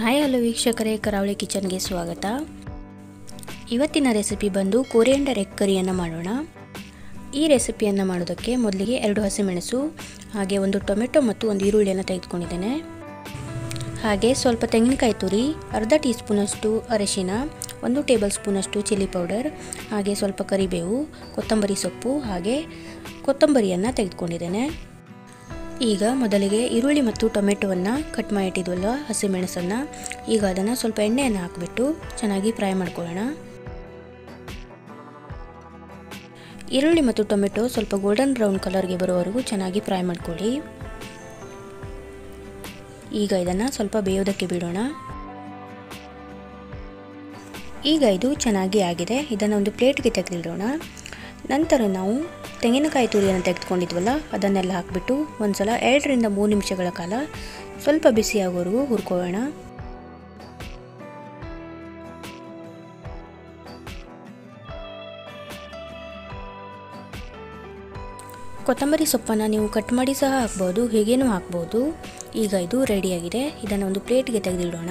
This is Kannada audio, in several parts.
ಹಾಯ್ ಹಲೋ ವೀಕ್ಷಕರೇ ಕರಾವಳಿ ಕಿಚನ್ಗೆ ಸ್ವಾಗತ ಇವತ್ತಿನ ರೆಸಿಪಿ ಬಂದು ಕೋರಿಯಂಡರ್ ಎಗ್ ಕರಿಯನ್ನು ಮಾಡೋಣ ಈ ರೆಸಿಪಿಯನ್ನು ಮಾಡೋದಕ್ಕೆ ಮೊದಲಿಗೆ ಎರಡು ಹಸಿಮೆಣಸು ಹಾಗೆ ಒಂದು ಟೊಮೆಟೊ ಮತ್ತು ಒಂದು ಈರುಳ್ಳಿಯನ್ನು ತೆಗೆದುಕೊಂಡಿದ್ದೇನೆ ಹಾಗೆ ಸ್ವಲ್ಪ ತೆಂಗಿನಕಾಯಿ ತುರಿ ಅರ್ಧ ಟೀ ಸ್ಪೂನಷ್ಟು ಅರಿಶಿನ ಒಂದು ಟೇಬಲ್ ಸ್ಪೂನಷ್ಟು ಚಿಲ್ಲಿ ಪೌಡರ್ ಹಾಗೆ ಸ್ವಲ್ಪ ಕರಿಬೇವು ಕೊತ್ತಂಬರಿ ಸೊಪ್ಪು ಹಾಗೆ ಕೊತ್ತಂಬರಿಯನ್ನು ತೆಗೆದುಕೊಂಡಿದ್ದೇನೆ ಈಗ ಮೊದಲಿಗೆ ಈರುಳ್ಳಿ ಮತ್ತು ಟೊಮೆಟೊವನ್ನು ಕಟ್ ಮಾಡಿ ಇಟ್ಟಿದ್ವಲ್ವ ಹಸಿಮೆಣಸನ್ನು ಈಗ ಅದನ್ನು ಸ್ವಲ್ಪ ಎಣ್ಣೆಯನ್ನು ಹಾಕಿಬಿಟ್ಟು ಚೆನ್ನಾಗಿ ಫ್ರೈ ಮಾಡ್ಕೊಳ್ಳೋಣ ಈರುಳ್ಳಿ ಮತ್ತು ಟೊಮೆಟೊ ಸ್ವಲ್ಪ ಗೋಲ್ಡನ್ ಬ್ರೌನ್ ಕಲರ್ಗೆ ಬರೋವರೆಗೂ ಚೆನ್ನಾಗಿ ಫ್ರೈ ಮಾಡ್ಕೊಳ್ಳಿ ಈಗ ಇದನ್ನು ಸ್ವಲ್ಪ ಬೇಯೋದಕ್ಕೆ ಬಿಡೋಣ ಈಗ ಇದು ಚೆನ್ನಾಗಿ ಆಗಿದೆ ಇದನ್ನು ಒಂದು ಪ್ಲೇಟ್ಗೆ ತೆಗೆದಿಡೋಣ ನಂತರ ನಾವು ತೆಂಗಿನಕಾಯಿ ತುರಿಯನ್ನು ತೆಗೆದುಕೊಂಡಿದ್ವಲ್ಲ ಅದನ್ನೆಲ್ಲ ಹಾಕಿಬಿಟ್ಟು ಒಂದು ಸಲ ಎರಡರಿಂದ ಮೂರು ನಿಮಿಷಗಳ ಕಾಲ ಸ್ವಲ್ಪ ಬಿಸಿ ಆಗೋವರೆಗೂ ಹುರ್ಕೊಳ್ಳೋಣ ಕೊತ್ತಂಬರಿ ಸೊಪ್ಪನ್ನು ನೀವು ಕಟ್ ಮಾಡಿ ಸಹ ಹಾಕ್ಬೋದು ಹೀಗೇನೂ ಹಾಕ್ಬೋದು ಈಗ ಇದು ರೆಡಿಯಾಗಿದೆ ಇದನ್ನು ಒಂದು ಪ್ಲೇಟ್ಗೆ ತೆಗೆದಿಡೋಣ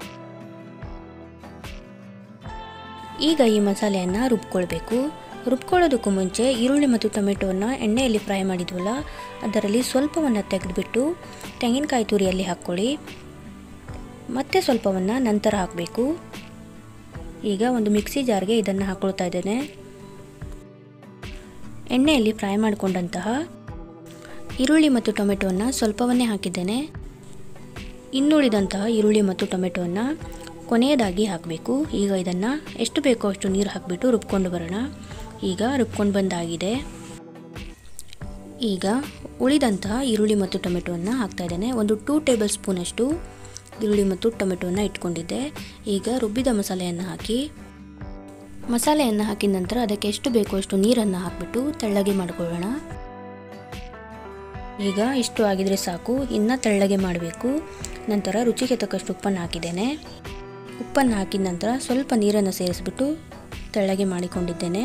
ಈಗ ಈ ಮಸಾಲೆಯನ್ನು ರುಬ್ಕೊಳ್ಬೇಕು ರುಬ್ಕೊಳ್ಳೋದಕ್ಕೂ ಮುಂಚೆ ಈರುಳ್ಳಿ ಮತ್ತು ಟೊಮೆಟೊವನ್ನು ಎಣ್ಣೆಯಲ್ಲಿ ಫ್ರೈ ಮಾಡಿದ್ವಲ್ಲ ಅದರಲ್ಲಿ ಸ್ವಲ್ಪವನ್ನು ತೆಗೆದುಬಿಟ್ಟು ತೆಂಗಿನಕಾಯಿ ತುರಿಯಲ್ಲಿ ಹಾಕ್ಕೊಳ್ಳಿ ಮತ್ತೆ ಸ್ವಲ್ಪವನ್ನು ನಂತರ ಹಾಕಬೇಕು ಈಗ ಒಂದು ಮಿಕ್ಸಿ ಜಾರ್ಗೆ ಇದನ್ನು ಹಾಕ್ಕೊಳ್ತಾ ಇದ್ದೇನೆ ಎಣ್ಣೆಯಲ್ಲಿ ಫ್ರೈ ಮಾಡಿಕೊಂಡಂತಹ ಈರುಳ್ಳಿ ಮತ್ತು ಟೊಮೆಟೊವನ್ನು ಸ್ವಲ್ಪವನ್ನೇ ಹಾಕಿದ್ದೇನೆ ಇನ್ನುಳಿದಂತಹ ಈರುಳ್ಳಿ ಮತ್ತು ಟೊಮೆಟೊವನ್ನು ಕೊನೆಯದಾಗಿ ಹಾಕಬೇಕು ಈಗ ಇದನ್ನು ಎಷ್ಟು ಬೇಕೋ ಅಷ್ಟು ನೀರು ಹಾಕಿಬಿಟ್ಟು ರುಬ್ಕೊಂಡು ಬರೋಣ ಈಗ ರುಬ್ಕೊಂಡು ಬಂದಾಗಿದೆ ಈಗ ಉಳಿದಂತಹ ಈರುಳ್ಳಿ ಮತ್ತು ಟೊಮೆಟೊವನ್ನು ಹಾಕ್ತಾಯಿದ್ದೇನೆ ಒಂದು ಟೂ ಟೇಬಲ್ ಸ್ಪೂನಷ್ಟು ಈರುಳ್ಳಿ ಮತ್ತು ಟೊಮೆಟೊವನ್ನು ಇಟ್ಕೊಂಡಿದ್ದೆ ಈಗ ರುಬ್ಬಿದ ಮಸಾಲೆಯನ್ನು ಹಾಕಿ ಮಸಾಲೆಯನ್ನು ಹಾಕಿದ ನಂತರ ಅದಕ್ಕೆ ಎಷ್ಟು ಬೇಕೋ ಅಷ್ಟು ನೀರನ್ನು ಹಾಕಿಬಿಟ್ಟು ತೆಳ್ಳಗೆ ಮಾಡಿಕೊಳ್ಳೋಣ ಈಗ ಇಷ್ಟು ಆಗಿದರೆ ಸಾಕು ಇನ್ನು ತೆಳ್ಳಗೆ ಮಾಡಬೇಕು ನಂತರ ರುಚಿಗೆ ತಕ್ಕಷ್ಟು ಉಪ್ಪನ್ನು ಹಾಕಿದ್ದೇನೆ ಉಪ್ಪನ್ನು ಹಾಕಿದ ನಂತರ ಸ್ವಲ್ಪ ನೀರನ್ನು ಸೇರಿಸ್ಬಿಟ್ಟು ತೆಳ್ಳಗೆ ಮಾಡಿಕೊಂಡಿದ್ದೇನೆ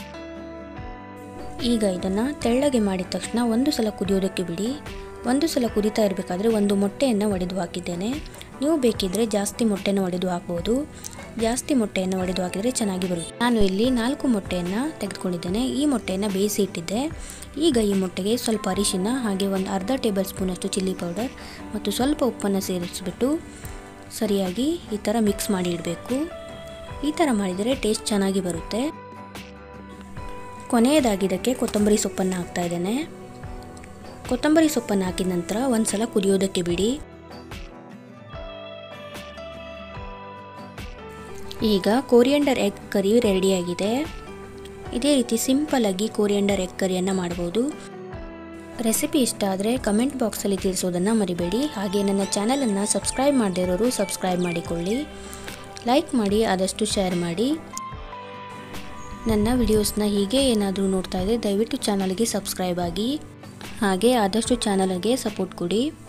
ಈಗ ಇದನ್ನು ತೆಳ್ಳಗೆ ಮಾಡಿದ ತಕ್ಷಣ ಒಂದು ಸಲ ಕುದಿಯೋದಕ್ಕೆ ಬಿಡಿ ಒಂದು ಸಲ ಕುದಿತಾ ಇರಬೇಕಾದ್ರೆ ಒಂದು ಮೊಟ್ಟೆಯನ್ನು ಒಡೆದು ಹಾಕಿದ್ದೇನೆ ನೀವು ಬೇಕಿದ್ದರೆ ಜಾಸ್ತಿ ಮೊಟ್ಟೆಯನ್ನು ಒಡೆದು ಹಾಕ್ಬೋದು ಜಾಸ್ತಿ ಮೊಟ್ಟೆಯನ್ನು ಒಡೆದು ಹಾಕಿದರೆ ಚೆನ್ನಾಗಿ ಬರುತ್ತೆ ನಾನು ಇಲ್ಲಿ ನಾಲ್ಕು ಮೊಟ್ಟೆಯನ್ನು ತೆಗೆದುಕೊಂಡಿದ್ದೇನೆ ಈ ಮೊಟ್ಟೆಯನ್ನು ಬೇಯಿಸಿ ಇಟ್ಟಿದ್ದೆ ಈಗ ಈ ಮೊಟ್ಟೆಗೆ ಸ್ವಲ್ಪ ಅರಿಶಿನ ಹಾಗೆ ಒಂದು ಅರ್ಧ ಟೇಬಲ್ ಸ್ಪೂನಷ್ಟು ಚಿಲ್ಲಿ ಪೌಡರ್ ಮತ್ತು ಸ್ವಲ್ಪ ಉಪ್ಪನ್ನು ಸೇರಿಸಿಬಿಟ್ಟು ಸರಿಯಾಗಿ ಈ ಥರ ಮಿಕ್ಸ್ ಮಾಡಿ ಇಡಬೇಕು ಈ ಥರ ಮಾಡಿದರೆ ಟೇಸ್ಟ್ ಚೆನ್ನಾಗಿ ಬರುತ್ತೆ ಕೊನೆಯದಾಗಿ ಇದಕ್ಕೆ ಕೊತ್ತಂಬರಿ ಸೊಪ್ಪನ್ನು ಹಾಕ್ತಾ ಇದ್ದೇನೆ ಕೊತ್ತಂಬರಿ ಸೊಪ್ಪನ್ನು ಹಾಕಿದ ನಂತರ ಒಂದು ಸಲ ಕುದಿಯೋದಕ್ಕೆ ಬಿಡಿ ಈಗ ಕೋರಿಯಂಡರ್ ಎಗ್ ಕರಿ ರೆಡಿಯಾಗಿದೆ ಇದೇ ರೀತಿ ಸಿಂಪಲ್ಲಾಗಿ ಕೋರಿಯಂಡರ್ ಎಗ್ ಕರಿಯನ್ನು ಮಾಡ್ಬೋದು ರೆಸಿಪಿ ಇಷ್ಟ ಆದರೆ ಕಮೆಂಟ್ ಬಾಕ್ಸಲ್ಲಿ ತಿಳಿಸೋದನ್ನು ಮರಿಬೇಡಿ ಹಾಗೆ ನನ್ನ ಚಾನಲನ್ನು ಸಬ್ಸ್ಕ್ರೈಬ್ ಮಾಡದೇ ಇರೋರು ಸಬ್ಸ್ಕ್ರೈಬ್ ಮಾಡಿಕೊಳ್ಳಿ ಲೈಕ್ ಮಾಡಿ ಆದಷ್ಟು ಶೇರ್ ಮಾಡಿ ನನ್ನ ವಿಡಿಯೋಸ್ನ ಹೀಗೆ ಏನಾದರೂ ನೋಡ್ತಾ ಇದ್ದರೆ ದಯವಿಟ್ಟು ಚಾನಲ್ಗೆ ಸಬ್ಸ್ಕ್ರೈಬ್ ಆಗಿ ಹಾಗೆ ಆದಷ್ಟು ಚಾನಲ್ಗೆ ಸಪೋರ್ಟ್ ಕೊಡಿ